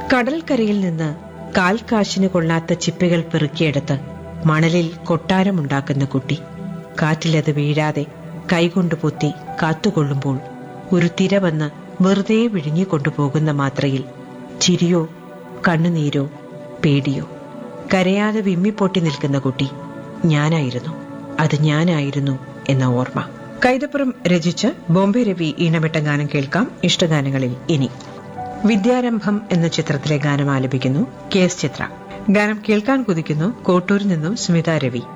കടൽക്കരയിൽ നിന്ന് കാൽ കാശിന് കൊള്ളാത്ത ചിപ്പികൾ പെറുക്കിയെടുത്ത് മണലിൽ കൊട്ടാരമുണ്ടാക്കുന്ന കുട്ടി കാറ്റിലത് വീഴാതെ കൈകൊണ്ട് പൊത്തി കാത്തുകൊള്ളുമ്പോൾ ഒരു തിര വന്ന് വെറുതെ വിഴുങ്ങിക്കൊണ്ടുപോകുന്ന മാത്രയിൽ ചിരിയോ കണ്ണുനീരോ പേടിയോ കരയാതെ വിമ്മിപ്പൊട്ടി നിൽക്കുന്ന കുട്ടി ഞാനായിരുന്നു അത് ഞാനായിരുന്നു എന്ന ഓർമ്മ കൈതപ്പുറം രചിച്ച് ബോംബെ രവി ഈണമിട്ട ഗാനം കേൾക്കാം ഇഷ്ടഗാനങ്ങളിൽ ഇനി വിദ്യാരംഭം എന്ന ചിത്രത്തിലെ ഗാനം ആലപിക്കുന്നു കെ എസ് ചിത്ര ഗാനം കേൾക്കാൻ കുതിക്കുന്നു കോട്ടൂരിൽ നിന്നും സ്മിത രവി